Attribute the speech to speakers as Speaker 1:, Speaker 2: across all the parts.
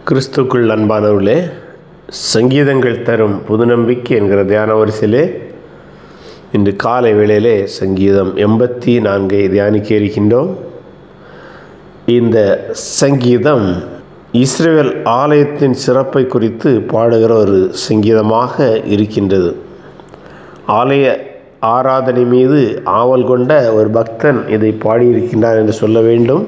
Speaker 1: கிறிஸ்துக்குள் அன்பானவர்களே சங்கீதங்கள் தரும் புது நம்பிக்கை என்கிற தியான வரிசையிலே இன்று காலை வேளையிலே சங்கீதம் எண்பத்தி நான்கை தியானிக்க இருக்கின்றோம் இந்த சங்கீதம் இஸ்ரேல் ஆலயத்தின் சிறப்பை குறித்து பாடுகிற ஒரு சங்கீதமாக இருக்கின்றது ஆலய ஆராதனை மீது ஆவல் கொண்ட ஒரு பக்தன் இதை பாடியிருக்கின்றார் என்று சொல்ல வேண்டும்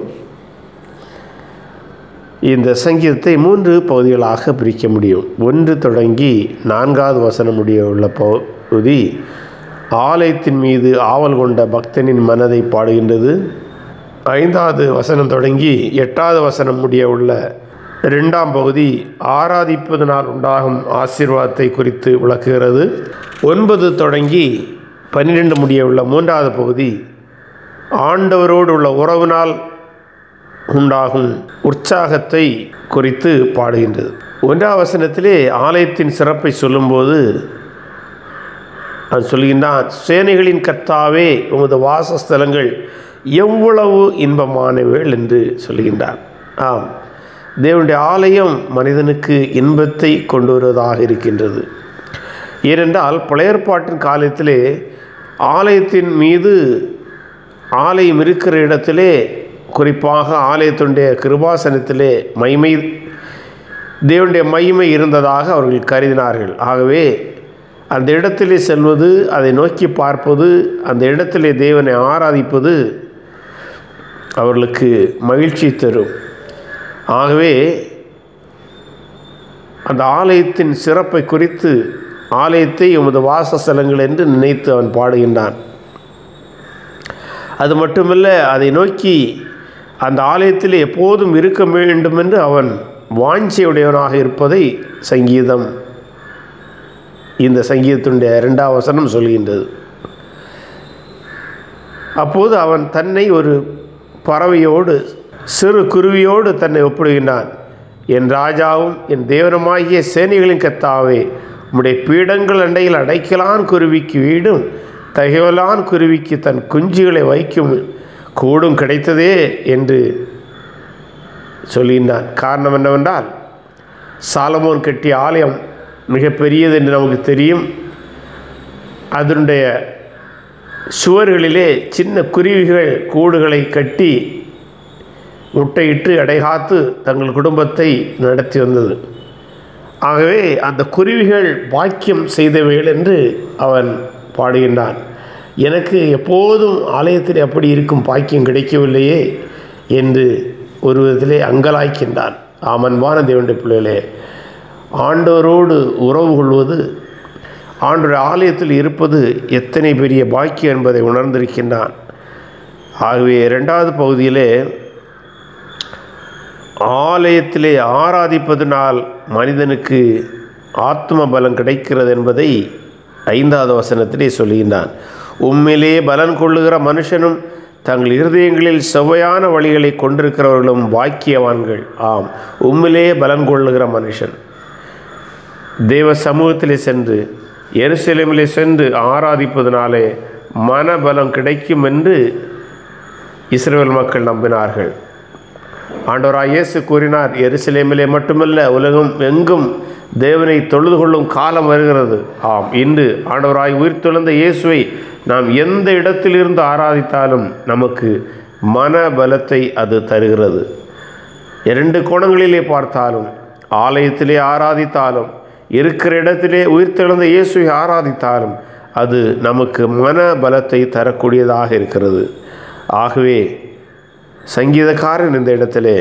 Speaker 1: இந்த சங்கீதத்தை மூன்று பகுதிகளாக பிரிக்க முடியும் ஒன்று தொடங்கி நான்காவது வசனம் முடிய உள்ள பகுதி ஆலயத்தின் மீது ஆவல் கொண்ட பக்தனின் மனதை பாடுகின்றது ஐந்தாவது வசனம் தொடங்கி எட்டாவது வசனம் முடிய உள்ள இரண்டாம் பகுதி ஆராதிப்பதனால் உண்டாகும் ஆசீர்வாதத்தை குறித்து விளக்குகிறது ஒன்பது தொடங்கி பன்னிரெண்டு முடிய உள்ள மூன்றாவது பகுதி ஆண்டவரோடு உள்ள உறவினால் உண்டாகும் உற்சாகத்தை குறித்து பாடுகின்றது ஒன்றாம் வசனத்திலே ஆலயத்தின் சிறப்பை சொல்லும்போது அது சொல்கின்றான் சேனைகளின் கர்த்தாவே உமது வாசஸ்தலங்கள் எவ்வளவு இன்பமானவர்கள் என்று சொல்கின்றார் ஆம் தேவனுடைய ஆலயம் மனிதனுக்கு இன்பத்தை கொண்டு வருவதாக இருக்கின்றது ஏனென்றால் பழையற்பாட்டின் காலத்திலே ஆலயத்தின் மீது ஆலயம் இருக்கிற இடத்திலே குறிப்பாக ஆலயத்துடைய கிருபாசனத்திலே மைமை தேவனுடைய மகிமை இருந்ததாக அவர்கள் கருதினார்கள் ஆகவே அந்த இடத்திலே செல்வது அதை நோக்கி பார்ப்பது அந்த இடத்திலே தேவனை ஆராதிப்பது அவர்களுக்கு மகிழ்ச்சி தரும் ஆகவே அந்த ஆலயத்தின் சிறப்பை குறித்து ஆலயத்தை எமது வாசஸ்தலங்கள் என்று நினைத்து அவன் பாடுகின்றான் அது மட்டுமல்ல அதை நோக்கி அந்த ஆலயத்தில் எப்போதும் இருக்க வேண்டும் என்று அவன் வாஞ்சியுடையவனாக இருப்பதை சங்கீதம் இந்த சங்கீதத்தினுடைய இரண்டாம் வசனம் சொல்கின்றது அப்போது அவன் தன்னை ஒரு பறவையோடு சிறு குருவியோடு தன்னை ஒப்பிடுகின்றான் என் ராஜாவும் என் தேவனமாகிய சேனைகளின் கத்தாவே உம்முடைய பீடங்கள் அண்டையில் அடைக்கலான் குருவிக்கு வீடும் தகவலான் குருவிக்கு தன் குஞ்சுகளை வைக்கும் கூடும் கிடைத்ததே என்று சொல்கின்றான் காரணம் என்னவென்றால் சாலமோன் கட்டிய ஆலயம் மிகப்பெரியது என்று நமக்கு தெரியும் அதனுடைய சுவர்களிலே சின்ன குருவிகள் கூடுகளை கட்டி முட்டையிட்டு அடைகாத்து தங்கள் குடும்பத்தை நடத்தி வந்தது ஆகவே அந்த குருவிகள் பாக்கியம் செய்தவைகள் என்று அவன் பாடுகின்றான் எனக்கு எப்போதும் ஆலயத்தில் அப்படி இருக்கும் பாக்கியம் கிடைக்கவில்லையே என்று ஒரு விதத்திலே அங்கலாய்க்கின்றான் ஆமன்பான தேவனுடைய பிள்ளைகளே ஆண்டவரோடு உறவு கொள்வது ஆண்டுடைய ஆலயத்தில் இருப்பது எத்தனை பெரிய பாக்கியம் என்பதை உணர்ந்திருக்கின்றான் ஆகவே இரண்டாவது பகுதியிலே ஆலயத்திலே ஆராதிப்பதனால் மனிதனுக்கு ஆத்ம பலம் கிடைக்கிறது என்பதை ஐந்தாவது வசனத்திலே சொல்கின்றான் உண்மையிலே பலன் கொள்ளுகிற மனுஷனும் தங்கள் இருதயங்களில் செவ்வையான வழிகளை கொண்டிருக்கிறவர்களும் பாக்கியவான்கள் ஆம் உண்மையிலே பலன் கொள்ளுகிற மனுஷன் தேவ சமூகத்திலே சென்று எருசலேமிலே சென்று ஆராதிப்பதனாலே மனபலம் கிடைக்கும் என்று இஸ்ரேல் மக்கள் நம்பினார்கள் ஆண்டவராய் இயேசு கூறினார் எருசலேமிலே மட்டுமல்ல உலகம் எங்கும் தேவனை தொழுது கொள்ளும் காலம் வருகிறது ஆம் இன்று ஆண்டவராய் உயிர் தொழுந்த இயேசுவை நாம் எந்த இடத்திலிருந்து ஆராதித்தாலும் நமக்கு மன பலத்தை அது தருகிறது இரண்டு கோணங்களிலே பார்த்தாலும் ஆலயத்திலே ஆராதித்தாலும் இருக்கிற இடத்திலே உயிர்த்தெழுந்த இயேசுவை ஆராதித்தாலும் அது நமக்கு மன பலத்தை தரக்கூடியதாக இருக்கிறது ஆகவே சங்கீதக்காரன் இந்த இடத்திலே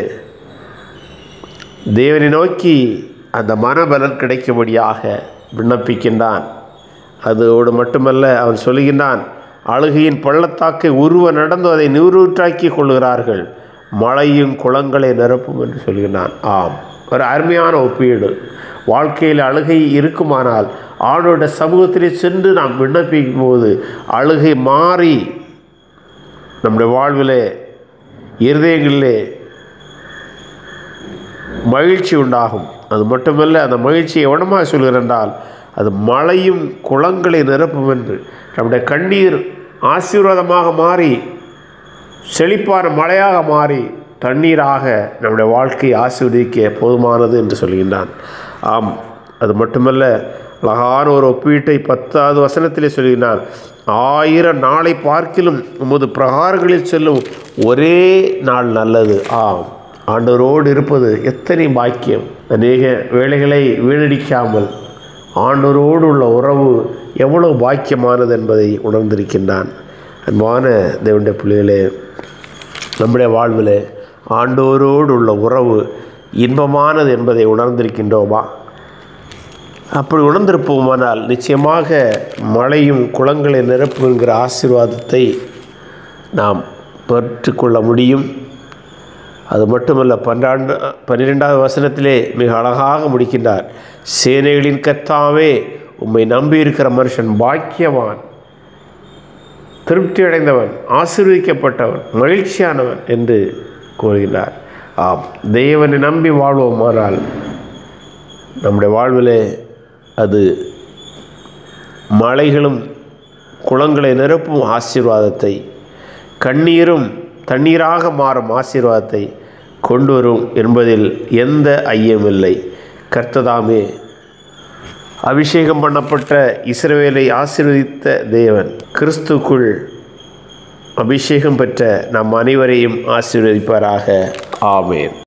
Speaker 1: தேவனை நோக்கி அந்த மனபலன் கிடைக்கும்படியாக விண்ணப்பிக்கின்றான் அதோடு மட்டுமல்ல அவன் சொல்லுகின்றான் அழுகையின் பள்ளத்தாக்கை உருவ நடந்து அதை நிறுவூற்றாக்கி கொள்கிறார்கள் மழையும் குளங்களை நிரப்பும் என்று சொல்கிறான் ஆம் ஒரு அருமையான ஒப்பீடு வாழ்க்கையில் அழுகை இருக்குமானால் ஆணோட சமூகத்திலே சென்று நாம் விண்ணப்பிக்கும் போது அழுகை மாறி நம்முடைய வாழ்விலே இருதயங்களிலே மகிழ்ச்சி உண்டாகும் அது மட்டுமல்ல அந்த மகிழ்ச்சியை எவனமாக சொல்கிறென்றால் அது மழையும் குளங்களை நிரப்பும் என்று நம்முடைய கண்ணீர் ஆசீர்வாதமாக மாறி செழிப்பான மழையாக மாறி தண்ணீராக நம்முடைய வாழ்க்கையை ஆசீர்வதிக்க போதுமானது என்று சொல்கின்றான் ஆம் அது மட்டுமல்ல அழகான ஒரு ஒப்பீட்டை பத்தாவது வசனத்திலே சொல்கிறான் ஆயிரம் நாளை பார்க்கிலும் உமது பிரகாரங்களில் செல்லும் ஒரே நாள் நல்லது ஆம் ஆண்டவரோடு இருப்பது எத்தனை பாக்கியம் அநேக வேலைகளை வீணடிக்காமல் ஆண்டவரோடு உள்ள உறவு எவ்வளவு பாக்கியமானது என்பதை உணர்ந்திருக்கின்றான் அன்பான தேவனுடைய பிள்ளைகளே நம்முடைய வாழ்வில் ஆண்டோரோடு உள்ள உறவு இன்பமானது என்பதை உணர்ந்திருக்கின்றோமா அப்படி உணர்ந்திருப்போமானால் நிச்சயமாக மழையும் குளங்களை நிரப்புங்கிற ஆசீர்வாதத்தை நாம் பெற்றுக்கொள்ள முடியும் அது மட்டுமல்ல பன்னிரெண்டு பன்னிரெண்டாவது வசனத்திலே மிக அழகாக முடிக்கின்றார் சேனைகளின் கர்த்தாவே உம்மை நம்பியிருக்கிற மனுஷன் பாக்கியவான் திருப்தி அடைந்தவன் ஆசீர்வதிக்கப்பட்டவன் மகிழ்ச்சியானவன் என்று கூறுகிறார் ஆம் தேவனை நம்பி வாழ்வோமானால் நம்முடைய வாழ்விலே அது மலைகளும் குளங்களை நிரப்பும் ஆசீர்வாதத்தை கண்ணீரும் தண்ணீராக மாறும் ஆசீர்வாதத்தை கொண்டு வரும் என்பதில் எந்த ஐயமில்லை கர்த்ததாமே அபிஷேகம் பண்ணப்பட்ட இஸ்ரவேலை ஆசீர்வதித்த தேவன் கிறிஸ்துக்குள் அபிஷேகம் பெற்ற நம் அனைவரையும் ஆசீர்வதிப்பாராக ஆமேன்